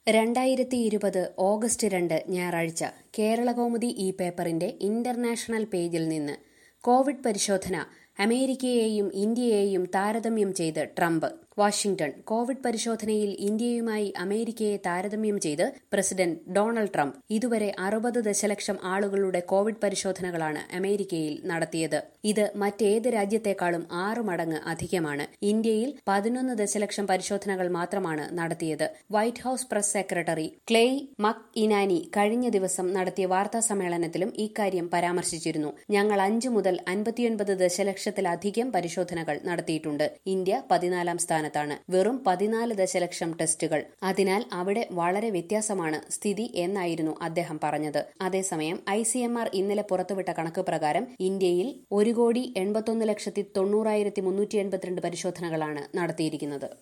രണ്ടായിരത്തി ഇരുപത് ഓഗസ്റ്റ് രണ്ട് ഞായറാഴ്ച കേരളകൗമുദി ഈ പേപ്പറിന്റെ ഇന്റർനാഷണൽ പേജിൽ നിന്ന് കോവിഡ് പരിശോധന അമേരിക്കയെയും ഇന്ത്യയെയും താരതമ്യം ചെയ്ത് ട്രംപ് വാഷിംഗ്ടൺ കോവിഡ് പരിശോധനയിൽ ഇന്ത്യയുമായി അമേരിക്കയെ താരതമ്യം ചെയ്ത് പ്രസിഡന്റ് ഡൊണാൾഡ് ട്രംപ് ഇതുവരെ അറുപത് ദശലക്ഷം ആളുകളുടെ കോവിഡ് പരിശോധനകളാണ് അമേരിക്കയിൽ നടത്തിയത് ഇത് മറ്റേത് രാജ്യത്തെക്കാളും ആറ് മടങ്ങ് അധികമാണ് ഇന്ത്യയിൽ പതിനൊന്ന് ദശലക്ഷം പരിശോധനകൾ മാത്രമാണ് നടത്തിയത് White House press secretary Kayleigh McEnany കഴിഞ്ഞ ദിവസം നടത്തിയ വാർത്താ സമ്മേളനത്തിലും ഇക്കാര്യം പരാമർശിച്ചിരുന്നു ഞങ്ങൾ അഞ്ചു മുതൽ അൻപത്തിയൊൻപത് ദശലക്ഷത്തിലധികം പരിശോധനകൾ നടത്തിയിട്ടുണ്ട് ഇന്ത്യ പതിനാലാം സ്ഥാനത്താണ് വെറും പതിനാല് ദശലക്ഷം ടെസ്റ്റുകൾ അതിനാൽ അവിടെ വളരെ വ്യത്യാസമാണ് സ്ഥിതി എന്നായിരുന്നു അദ്ദേഹം പറഞ്ഞത് അതേസമയം ഐ സി എം ആർ ഇന്നലെ പുറത്തുവിട്ട കണക്ക് പ്രകാരം ഇന്ത്യയിൽ ഒരു കോടി എൺപത്തൊന്ന് ലക്ഷത്തി തൊണ്ണൂറായിരത്തി മുന്നൂറ്റി എൺപത്തിരണ്ട് പരിശോധനകളാണ് നടത്തിയിരിക്കുന്നത്